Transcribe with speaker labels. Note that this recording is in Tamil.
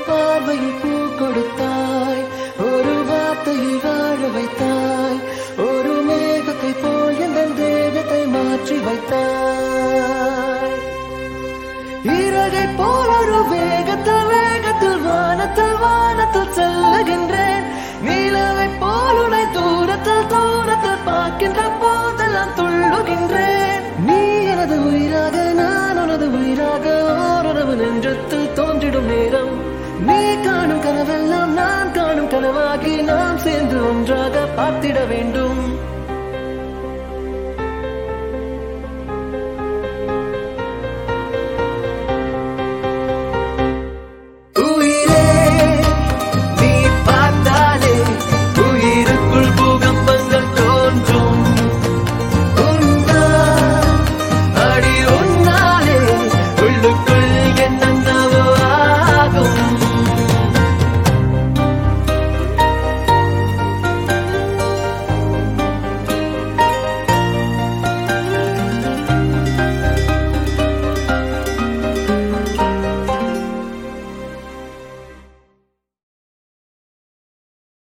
Speaker 1: பார்வையில் பூ கொடுத்தாய் ஒரு வார்த்தையில் வாழ வைத்தாய் ஒரு மேகத்தை போல் எந்த தேகத்தை மாற்றி வைத்தாய் இறகை போல் ஒரு வேகத்தில் வேகத்தில் வானத்தில் வானத்தில் செல்லுகின்றேன் நீலவை போல் உனை தூரத்தில் தூரத்தில் பார்க்கின்ற போதெல்லாம் துள்ளுகின்றேன் நீ எனது உயிராக நான் உனது உயிராக ஓரளவு நெஞ்சத்தில் தோன்றிடும் நேரம் நீ காணும் கனவெல்லாம் நான் காணும் கனவாகி நாம் சேர்ந்து ஒன்றாக பார்த்திட வேண்டும்